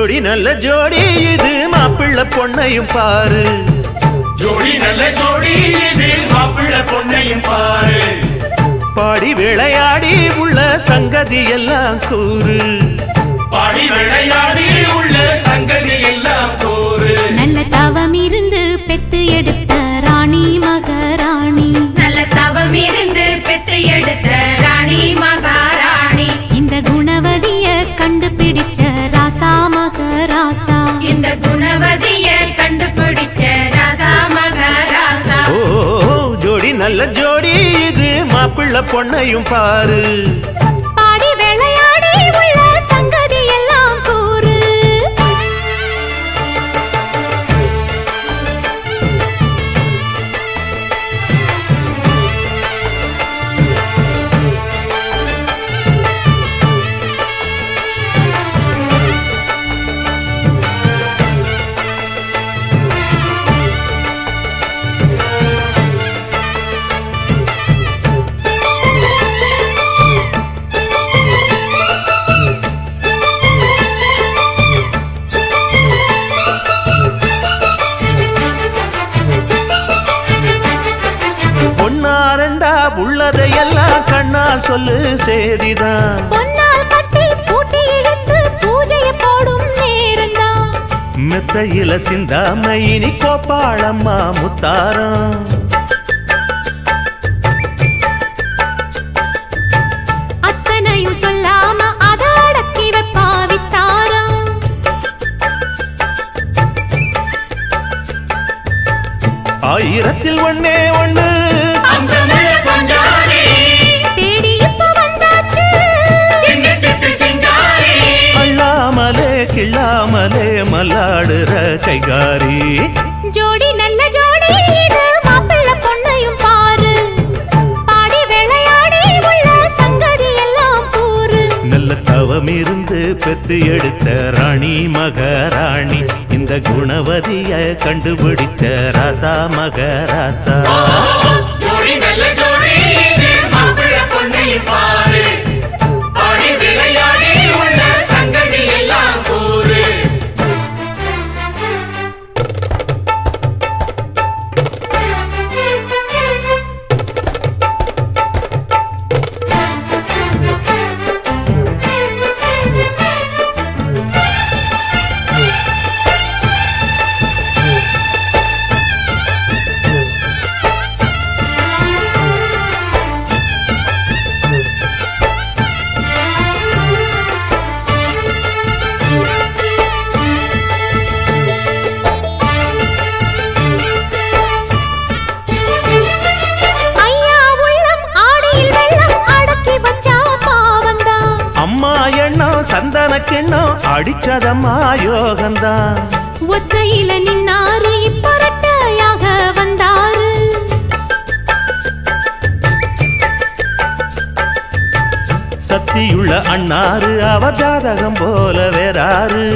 ஜோடி நல்ல ஜோடி இது மாப்பிள்ளை பொண்ணையும் பாரு ஜோடி நல்ல ஜோடி இது மாப்பிள்ளை பொண்ணையும் பாரு பாடி விளையாடி உள்ள சங்கதி எல்லாம் கூறு பாடி விளையாடி உள்ள சங்கதி எல்லாம் கூறு நல்ல தவம் இருந்து பெத்து எடுத்த ராணி மகாராணி நல்ல தவம் இருந்து பெத்து எடுத்த ராணி மகாராணி இந்த குணவதிய கண்டுபிடிச்ச ராசா மகராசா இந்த குணவதிய கண்டுபிடிச்ச ராசா மகாராசா ஓ ஜோடி நல்ல ஜோடி இது மாப்பிள்ளை பொண்ணையும் பாரு பாடி விளையாடி உள்ள சங்கதி எல்லாம் கூறு பொன்னாரண்டா உள்ளதையெல்லாம் கண்ணால் சொல்லு சேதிதான் பொன்னால் கட்டி பூட்டி இழுத்து பூஜையை போடும் நேரம்தான் மெத்தையில சிந்தாம இனி கோப்பாளம்மா முத்தாரம் அத்தனையும் சொல்லாம அத அடக்கி வைப்பா வித்தாரம் ஆயிரத்தில் ஒண்ணே ஒண்ணு அம்சமுள்ள கொஞ்சாரி தேடி இப்ப வந்தாச்சு சின்ன சிட்டு சிங்காரி அள்ளாமலே கிள்ளாமலே மல்லாடுற கைகாரி ஜோடி நல்ல ஜோடி இது மாப்பிள்ளை பொண்ணையும் பாரு பாடி விளையாடி உள்ள சங்கதி எல்லாம் கூறு நல்ல தவம் இருந்து பெத்து எடுத்த ராணி மகாராணி இந்த குணவதிய கண்டுபிடிச்ச ராசா மகராசா ஜோடி நல்ல ஜோடி இது மாப்பிள்ளை பொண்ணையும் பாரு பாடி விளையாடி உள்ள சங்கதி எல்லாம் கூறு ஐயா உள்ளம் ஆடியில் வெள்ளம் அடக்கி வச்சா பாவம்தான் அம்மா எண்ணம் சந்தன கிண்ணம் அடிச்சதம்மா யோகந்தான் ஒத்தையில நின்னாரு இப்ப ரெட்டையாக வந்தாரு சக்தியுள்ள அண்ணாரு அவ ஜாதகம் போல வேறாரு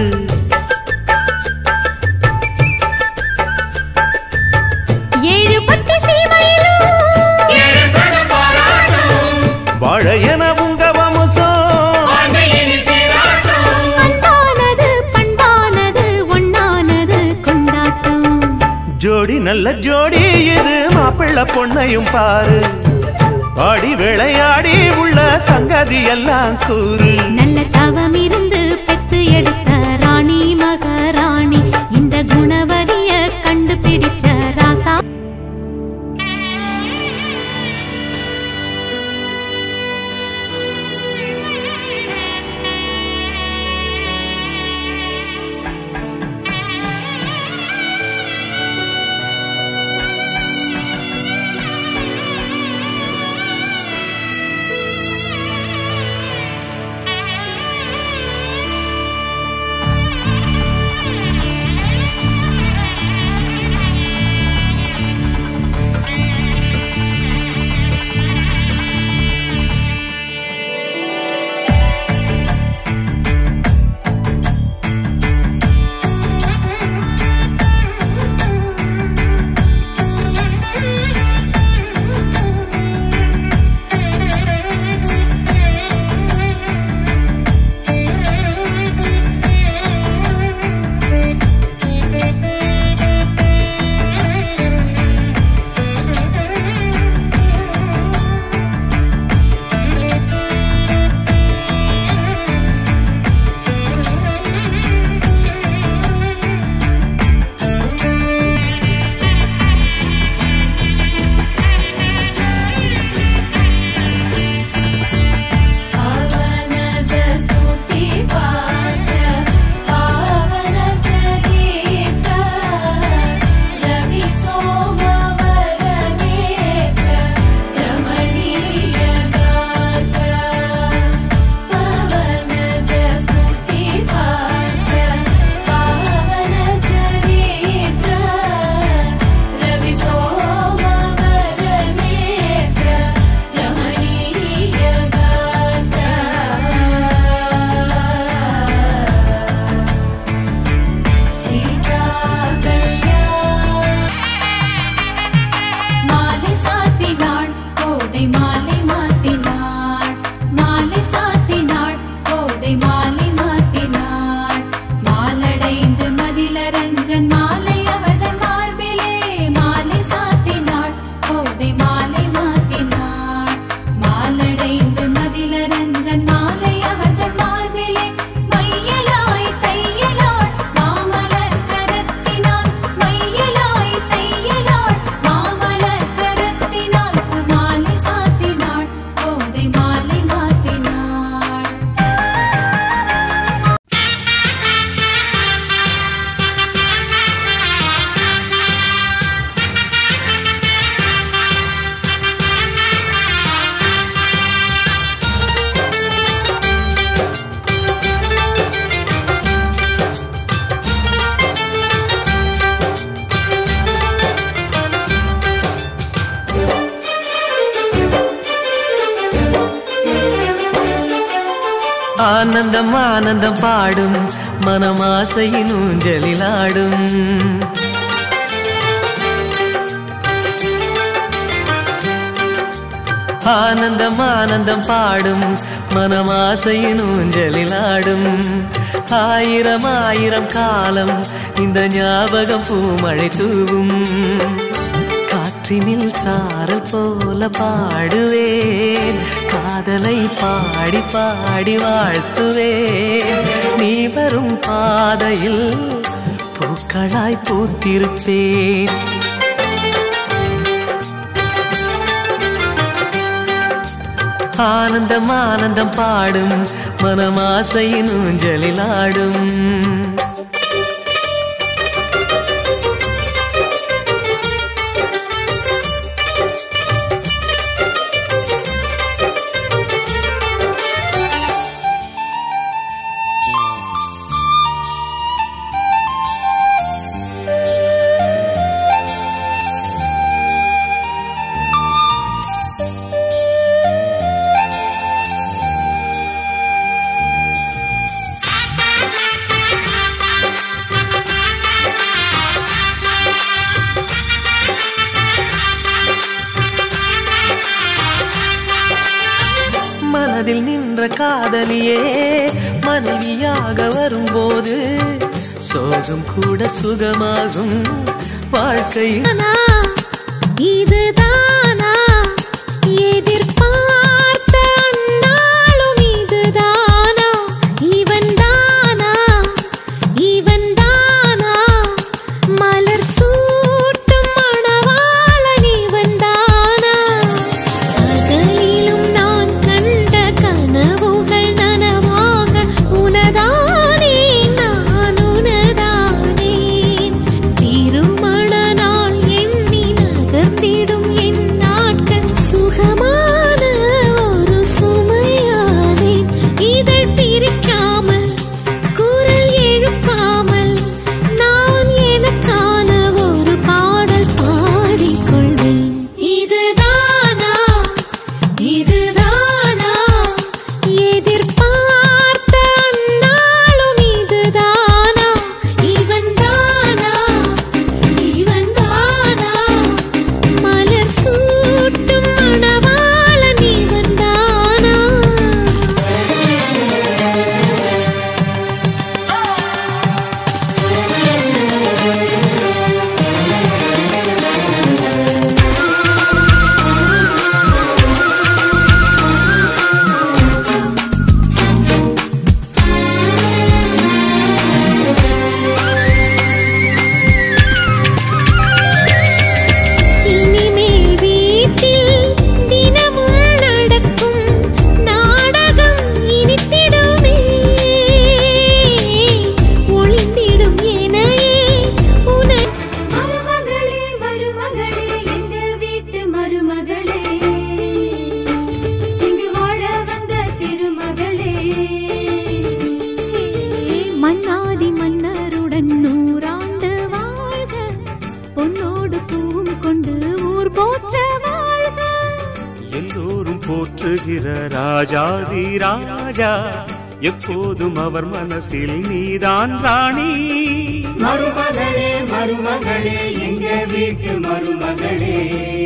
ஏழு பட்டு சீமையிலும் ஏழு சனம் பாராட்டும் வாழையன உங்க வம்சம் ஆண்டையினி சீராட்டும் அன்பானது பண்பானது ஒண்ணானது கொண்டாட்டம் ஜோடி நல்ல ஜோடி இது மாப்பிள்ளை பொண்ணையும் பாரு பாடி விளையாடி உள்ள சங்கதி எல்லாம் கூறு நல்ல தவம் இருந்து பெத்து எடுத்த ராணி மகாராணி இந்த குணவதிய கண்டுபிடிச்ச ராசா ஆ ஆனந்தம் ஆனந்தம் பாடும் மனமாசையின் ஊஞ்சலிலாடும் ஆனந்தம் ஆனந்தம் பாடும் மனமாசையின் ஊஞ்சலிலாடும் ஆயிரம் ஆயிரம் காலம் இந்த ஞாபகம் பூமழை தூவும் காற்றினில் சாரல் போல பாடுவேன் காதலை பாடி பாடி வாழ்த்துவேன் நீ வரும் பாதையில் பூக்களாய் பூத்திருப்பேன் ஆனந்தம் ஆனந்தம் பாடும் மனமாசையின் ஊஞ்சலில் ஆடும் மனதில் நின்ற காதலியே மனைவியாக வரும்போது சோகம் கூட சுகமாகும் வாழ்க்கையில் தானா, இதுதானா எதிர்பார்த்த அந்நாளும் இதுதானா இவன் தானா இவன் தானா மலர் சூட்டும் மணவாளன் இவன் தானா பகலிலும் நான் கண்ட கனவுகள் நனவாக உனதானே நான் உனதானேன் திருமண நாள் எண்ணி நகர்ந்திடும் என் நாட்கள் சுகமான ஒரு சுமையானேன் இதழ் பிரிக்காமல் குரல் எழுப்பாமல் நான் எனக்கான ஒரு பாடல் பாடிக்கொள்வேன் இதுதானா இதுதானா எதிர்பார்த்த அந்நாளும் இதுதானா இவன் தானா இவன் தானா மலர் சூட்டும் மணவாளன் இவன் தானா இனிமேல் வீட்டில் தினமும் நடக்கும் நாடகம் இனித்திடுமே ஒளிந்திடும் எனையே உன மருமகளே மருமகளே எங்க வீட்டு மருமகளே இங்கு வாழ வந்த திருமகளே மன்னாதி மன்னருடன் நூறாண்டு வாழ்க பொன்னோடு பூவும் கொண்டு ஊர் போற்ற வாழ்க எல்லோரும் போற்றுகிற ராஜாதி ராஜா எப்போதும் அவர் மனசில் நீதான் ராணி மருமகளே மருமகளே எங்க வீட்டு மருமகளே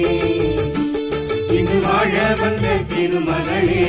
இங்கு வாழ வந்த திருமகளே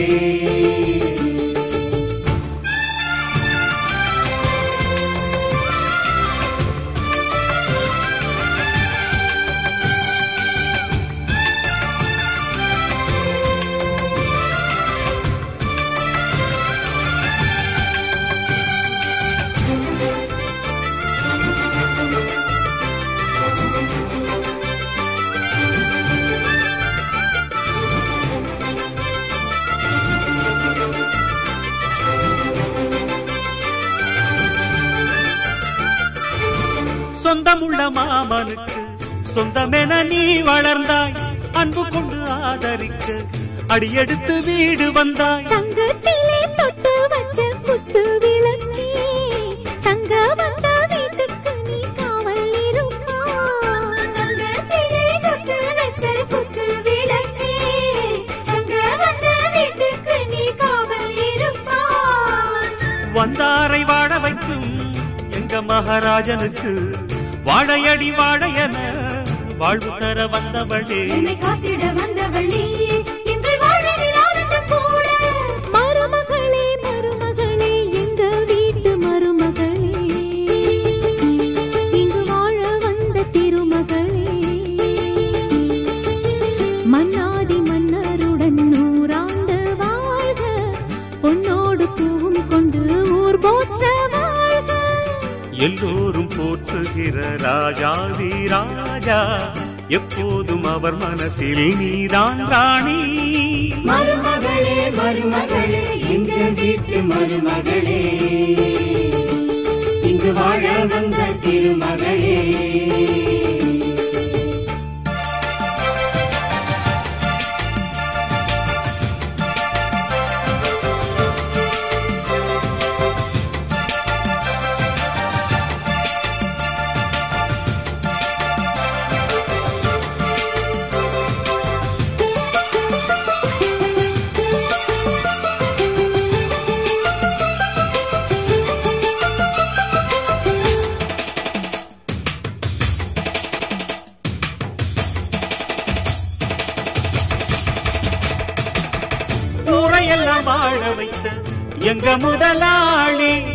சொந்தமுள்ள மாமனுக்கு சொந்தமென நீ வளர்ந்தாய் அன்பு கொண்டு ஆதரிக்க அடியெடுத்து வீடு வந்தாய் தங்கத்திலே தொட்டு வச்ச குத்து விளக்கே தங்க வந்த வீட்டுக்கு நீ காவல் இருப்பா தங்கத்திலே தொட்டு வச்ச குத்து விளக்கே தங்க வந்த வீட்டுக்கு நீ காவல் இருப்பா வந்தாரை வாழ வைக்கும் எங்க மகாராஜனுக்கு வாழையடி வாழையன வாழ்வு தர வந்தவளே என்னை காத்திட வந்தவள் நீயே இன்று வாழ்வினில் ஆனந்தம் கூட மருமகளே மருமகளே எங்க வீட்டு மருமகளே இங்கு வாழ வந்த திருமகளே மன்னாதி மன்னருடன் நூறாண்டு வாழ்க பொன்னோடு பூவும் கொண்டு ஊர் போற்ற வாழ்க எல்லோரும் போற்றுகிற ராஜாதி ராஜா எப்போதும் அவர் மனசில் நீதான் ராணி மருமகளே மருமகளே எங்க வீட்டு மருமகளே இங்கு வாழ வந்த திருமகளே ஊரையெல்லாம் வாழ வைத்த எங்க முதலாளி